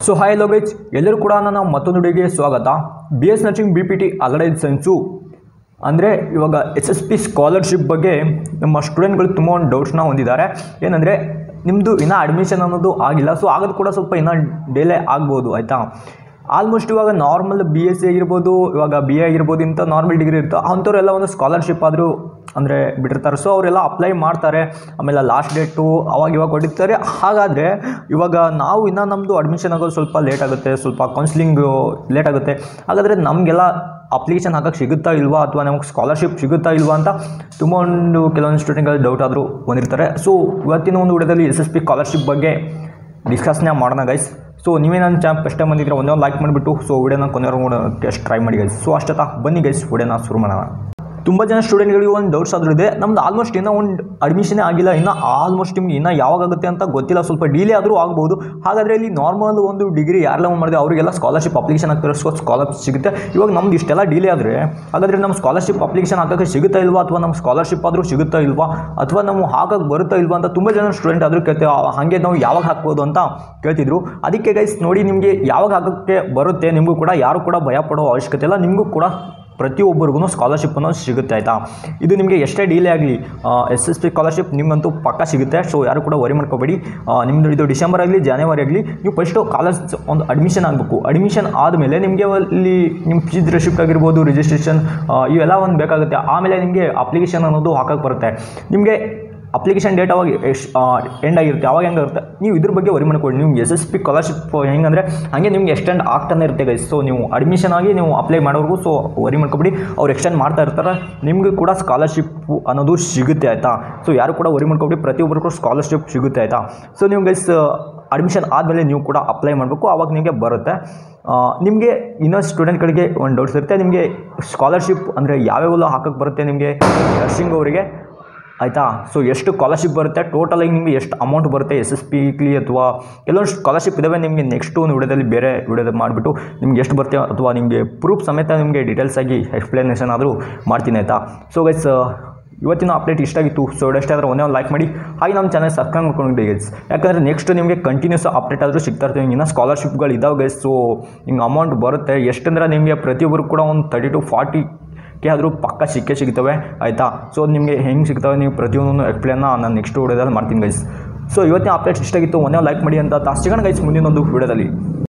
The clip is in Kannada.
ಸೊ ಹಾಯ್ ಲೋಗೇಜ್ ಎಲ್ಲರೂ ಕೂಡ ನನ್ನ ಮತ್ತೊಂದು ವಿಡಿಯೋಗೆ ಸ್ವಾಗತ B S nursing B P T allied science ಅಂದರೆ ಇವಾಗ ಎಸ್ ಎಸ್ ಪಿ ಸ್ಕಾಲರ್ಶಿಪ್ ಬಗ್ಗೆ ನಮ್ಮ ಸ್ಟೂಡೆಂಟ್ಗಳು ತುಂಬ ಒಂದು ಡೌಟ್ಸ್ನ ಹೊಂದಿದ್ದಾರೆ ಏನಂದರೆ ನಿಮ್ಮದು ಇನ್ನೂ ಅಡ್ಮಿಷನ್ ಅನ್ನೋದು ಆಗಿಲ್ಲ ಸೊ ಆಗೋದು ಕೂಡ ಸ್ವಲ್ಪ ಇನ್ನೂ ಡಿಲೇ ಆಗ್ಬೋದು ಆಯಿತಾ ಆಲ್ಮೋಸ್ಟ್ ಇವಾಗ ನಾರ್ಮಲ್ ಬಿ ಎಸ್ ಸಿ ಆಗಿರ್ಬೋದು ಇವಾಗ ಬಿ ಎ ಆಗಿರ್ಬೋದು ಇಂಥ ನಾರ್ಮಲ್ ಡಿಗ್ರಿ ಇರ್ತೋ ಅಂಥವ್ರೆಲ್ಲ ಒಂದು ಸ್ಕಾಲರ್ಶಿಪ್ ಆದರೂ ಅಂದರೆ ಬಿಟ್ಟಿರ್ತಾರೆ ಸೊ ಅವರೆಲ್ಲ ಅಪ್ಲೈ ಮಾಡ್ತಾರೆ ಆಮೇಲೆ ಲಾಸ್ಟ್ ಡೇಟು ಅವಾಗ ಇವಾಗ ಹೊಡಿತಾರೆ ಹಾಗಾದರೆ ಇವಾಗ ನಾವು ಇನ್ನೂ ನಮ್ಮದು ಅಡ್ಮಿಷನ್ ಆಗೋದು ಸ್ವಲ್ಪ ಲೇಟ್ ಆಗುತ್ತೆ ಸ್ವಲ್ಪ ಕೌನ್ಸ್ಲಿಂಗು ಲೇಟ್ ಆಗುತ್ತೆ ಹಾಗಾದರೆ ನಮಗೆಲ್ಲ ಅಪ್ಲಿಕೇಶನ್ ಹಾಕೋಕ್ಕೆ ಸಿಗುತ್ತಾ ಇಲ್ವಾ ಅಥವಾ ನಮಗೆ ಸ್ಕಾಲರ್ಶಿಪ್ ಸಿಗುತ್ತಾ ಇಲ್ವಾ ಅಂತ ತುಂಬ ಒಂದು ಕೆಲವೊಂದು ಸ್ಟೂಡೆಂಟ್ಗಳು ಡೌಟ್ ಆದರೂ ಹೊಂದಿರ್ತಾರೆ ಸೊ ಇವತ್ತಿನ ಒಂದು ವಿಡಿಯೋದಲ್ಲಿ ಎಸ್ ಎಸ್ ಪಿ ಸ್ಕಾಲರ್ಶಿಪ್ ಬಗ್ಗೆ ಡಿಸ್ಕಸ್ನ ಮಾಡೋಣ ಗೈಸ್ ಸೊ ನೀವೇ ನನ್ನ ಚಾನಲ್ ಫಸ್ಟ್ ಟೈಮ್ ಬಂದಿದ್ರೆ ಒಂದೇ ಒಂದು ಲೈಕ್ ಮಾಡಿಬಿಟ್ಟು ಸೊ ವಿಡಿಯೋನ ಕೊನೆವರೆಗೂ ನೋಡೋಕ್ಕೆ ಅಷ್ಟು ಟ್ರೈ ಮಾಡಿ ಗೈಸ್ ಸೊ ಅಷ್ಟೊತ್ತ ಬನ್ನಿ ಗೈಸ್ ವಿಡಿಯೋನ ಶುರು ಮಾಡೋಣ ತುಂಬ ಜನ ಸ್ಟೂಡೆಂಟ್ಗಳಿಗೆ ಒಂದು ಡೌಟ್ಸ್ ಆದರೂ ಇದೆ ನಮ್ದು ಆಲ್ಮೋಸ್ಟ್ ಇನ್ನೂ ಒಂದು ಅಡ್ಮಿಷನೇ ಆಗಿಲ್ಲ ಇನ್ನೂ ಆಲ್ಮೋಸ್ಟ್ ನಿಮ್ಗೆ ಇನ್ನೂ ಯಾವಾಗ ಆಗುತ್ತೆ ಅಂತ ಗೊತ್ತಿಲ್ಲ ಸ್ವಲ್ಪ ಡಿಲೇ ಆದರೂ ಆಗ್ಬೋದು ಹಾಗಾದರೆ ಇಲ್ಲಿ ನಾರ್ಮಲ್ ಒಂದು ಡಿಗ್ರಿ ಯಾರೆಲ್ಲ ಮಾಡಿದೆ ಅವರಿಗೆಲ್ಲ ಸ್ಕಾಲರ್ಶಿಪ್ ಅಪ್ಲಿಕೇಶನ್ ಹಾಕ್ತಾರೆ ಸೊ ಸ್ಕಾಲರ್ಶಿಪ್ ಸಿಗುತ್ತೆ ಇವಾಗ ನಮ್ದು ಇಷ್ಟೆಲ್ಲ ಡಿಲೇ ಆದರೆ ಹಾಗಾದರೆ ನಮ್ಮ ಸ್ಕಾಲರ್ಶಿಪ್ ಅಪ್ಲಿಕೇಶನ್ ಹಾಕೋಕ್ಕೆ ಸಿಗುತ್ತಾ ಇಲ್ವಾ ಅಥವಾ ನಮ್ಮ ಸ್ಕಾಲರ್ಶಿಪ್ ಆದರೂ ಸಿಗುತ್ತಾ ಇಲ್ವಾ ಅಥವಾ ನಾವು ಹಾಕಕ್ಕೆ ಬರುತ್ತಾ ಇಲ್ವಾ ಅಂತ ತುಂಬ ಜನ ಸ್ಟೂಡೆಂಟ್ ಆದರೂ ಕೇಳ್ತೇವೆ ಆ- ಹಾಗೆ ನಾವು ಯಾವಾಗ ಹಾಕ್ಬೋದು ಅಂತ ಕೇಳ್ತಿದ್ರು ಅದಕ್ಕೆ ಗೈಸ್ ನೋಡಿ ನಿಮಗೆ ಯಾವಾಗ ಹಾಕೋಕ್ಕೆ ಬರುತ್ತೆ ನಿಮಗೂ ಕೂಡ ಯಾರು ಕೂಡ ಭಯ ಪಡೋ ಅವಶ್ಯಕತೆ ಇಲ್ಲ ನಿಮಗೂ ಕೂಡ ಪ್ರತಿಯೊಬ್ಬರಿಗೂ ಸ್ಕಾಲರ್ಶಿಪ್ ಅನ್ನೋದು ಸಿಗುತ್ತೆ ಆಯಿತಾ ಇದು ನಿಮಗೆ ಎಷ್ಟೇ ಡೀಲೇ ಆಗಲಿ ಎಸ್ ಎಸ್ ಪಿ ಸ್ಕಾಲರ್ಶಿಪ್ ನಿಮಗಂತೂ ಪಕ್ಕ ಸಿಗುತ್ತೆ ಸೊ ಯಾರು ಕೂಡ ವರಿ ಮಾಡ್ಕೋಬೇಡಿ ಆ, ನಿಮ್ಮದು ಇದು ಡಿಸೆಂಬರ್ ಆಗಲಿ ಜಾನ್ವರಿ ಆಗಲಿ ನೀವು ಫಸ್ಟು ಕಾಲೇಜ್ ಒಂದು ಅಡ್ಮಿಷನ್ ಆಗಬೇಕು ಅಡ್ಮಿಷನ್ ಆದಮೇಲೆ ನಿಮಗೆ ಅಲ್ಲಿ ನಿಮ್ಮ ಫೀಸ್ ರಿಸಿಪ್ಟ್ ಆಗಿರ್ಬೋದು ರಿಜಿಸ್ಟ್ರೇಷನ್ ಇವೆಲ್ಲ ಒಂದು ಬೇಕಾಗುತ್ತೆ ಆಮೇಲೆ ನಿಮಗೆ ಅಪ್ಲಿಕೇಶನ್ ಅನ್ನೋದು ಹಾಕಕ್ಕೆ ಬರುತ್ತೆ ನಿಮಗೆ ಅಪ್ಲಿಕೇಶನ್ ಡೇಟ್ ಅವಾಗ ಎಷ್ಟು ಎಂಡ್ ಆಗಿರುತ್ತೆ ಅವಾಗ ಹೆಂಗಿರುತ್ತೆ ನೀವು ಇದ್ರ ಬಗ್ಗೆ ವರಿ ಮಾಡ್ಕೊಳ್ಳಿ ನೀವು ಎಸ್ ಎಸ್ ಪಿ ಸ್ಕಾಲರ್ಶಿಪ್ ಹೆಂಗಂದರೆ ಹಾಗೆ ನಿಮ್ಗೆ ಎಕ್ಸ್ಟೆಂಡ್ ಆಗ್ತಾನೆ ಇರುತ್ತೆ ಗೈಸ್ ಸೊ ನೀವು ಅಡ್ಮಿಷನ್ ಆಗಿ ನೀವು ಅಪ್ಲೈ ಮಾಡೋರ್ಗು ಸೊ ವರಿ ಮಾಡ್ಕೊಬಿಡಿ ಅವ್ರು ಎಕ್ಸ್ಟೆಂಡ್ ಮಾಡ್ತಾ ಇರ್ತಾರೆ ನಿಮಗೂ ಕೂಡ ಸ್ಕಾಲರ್ಶಿಪ್ ಅನ್ನೋದು ಸಿಗುತ್ತೆ ಆಯಿತಾ ಸೊ ಯಾರು ಕೂಡ ವರಿ ಮಾಡ್ಕೊಬಿಡಿ ಪ್ರತಿಯೊಬ್ಬರಿಗೂ ಸ್ಕಾಲರ್ಶಿಪ್ ಸಿಗುತ್ತೆ ಆಯಿತಾ ಸೊ ನೀವು ಗೈಸ್ ಅಡ್ಮಿಷನ್ ಆದಮೇಲೆ ನೀವು ಕೂಡ ಅಪ್ಲೈ ಮಾಡಬೇಕು ಆವಾಗ ನಿಮಗೆ ಬರುತ್ತೆ ನಿಮಗೆ ಇನ್ನೂ ಸ್ಟೂಡೆಂಟ್ಗಳಿಗೆ ಒಂದು ಡೌಟ್ಸ್ ಇರುತ್ತೆ ನಿಮಗೆ ಸ್ಕಾಲರ್ಶಿಪ್ ಅಂದರೆ ಯಾವ್ಯಾವೆಲ್ಲ ಹಾಕಕ್ಕೆ ಬರುತ್ತೆ ನಿಮಗೆ ನರ್ಸಿಂಗ್ ಅವರಿಗೆ ಆಯಿತಾ ಸೊ ಎಷ್ಟು ಸ್ಕಾಲರ್ಶಿಪ್ ಬರುತ್ತೆ ಟೋಟಲಾಗಿ ನಿಮಗೆ ಎಷ್ಟು ಅಮೌಂಟ್ ಬರುತ್ತೆ ಎಸ್ ಎಸ್ ಪಿ ಕ್ಲಿ ಅಥವಾ ಕೆಲವೊಂದು ಸ್ಕಾಲರ್ಶಿಪ್ ಇದ್ದಾವೆ ನಿಮಗೆ ನೆಕ್ಸ್ಟ್ ಒಂದು ವಿಡಿಯೋದಲ್ಲಿ ಬೇರೆ ವಿಡಿಯೋದಲ್ಲಿ ಮಾಡಿಬಿಟ್ಟು ನಿಮ್ಗೆ ಎಷ್ಟು ಬರುತ್ತೆ ಅಥವಾ ನಿಮಗೆ ಪ್ರೂಫ್ ಸಮೇತ ನಿಮಗೆ ಡೀಟೇಲ್ಸ್ ಆಗಿ ಎಕ್ಸ್ಪ್ಲನೇಷನ್ ಆದರೂ ಮಾಡ್ತೀನಿ ಆಯಿತಾ ಸೊ ಗೈಸ್ ಇವತ್ತಿನ ಅಪ್ಡೇಟ್ ಇಷ್ಟ ಆಗಿತ್ತು ಸೊ ವಿಡಿಯೋ ಇಷ್ಟ ಆದರೆ ಒಂದೇ ಒಂದು ಲೈಕ್ ಮಾಡಿ ಹಾಗೆ ನಮ್ಮ ಚಾನಲ್ ಸಬ್ಸ್ಕ್ರೈಬ್ ಮಾಡ್ಕೊಂಡು ಗೈಸ್ ಯಾಕಂದರೆ ನೆಕ್ಸ್ಟ್ ನಿಮಗೆ ಕಂಟಿನ್ಯೂಸ್ ಅಪ್ಡೇಟ್ ಆದರೂ ಸಿಗ್ತಾ ಇರ್ತೀವಿ ಇನ್ನು ಸ್ಕಾಲರ್ಶಿಪ್ಗಳು ಇದ್ದಾವೆ ಗೈಸ್ ಸೊ ಹಿಂಗೆ ಅಮೌಂಟ್ ಬರುತ್ತೆ ಎಷ್ಟಂದ್ರೆ ನಿಮಗೆ ಪ್ರತಿಯೊಬ್ಬರು ಕೂಡ ಒಂದು ತರ್ಟಿ ಟು ಫಾರ್ಟಿ ಕೆ ಆದರೂ ಪಕ್ಕ ಸಿಕ್ಕೇ ಸಿಗ್ತವೆ ಆಯಿತಾ ಸೊ ನಿಮಗೆ ಹೆಂಗೆ ಸಿಗ್ತವೆ ನೀವು ಪ್ರತಿಯೊಂದನ್ನು ಎಕ್ಸ್ಪ್ಲೇನ್ನ ನಾನು ನೆಕ್ಸ್ಟ್ ವಿಡಿಯೋದಲ್ಲಿ ಮಾಡ್ತೀನಿ ಗೈಸ್ ಸೊ ಇವತ್ತಿನ ಅಪ್ಡೇಟ್ ಇಷ್ಟ ಆಗಿತ್ತು ಒಂದೇ ಲೈಕ್ ಮಾಡಿ ಅಂತ ಸಿಗೋಣ ಗೈಸ್ ಮುಂದಿನ ಒಂದು ವಿಡಿಯೋದಲ್ಲಿ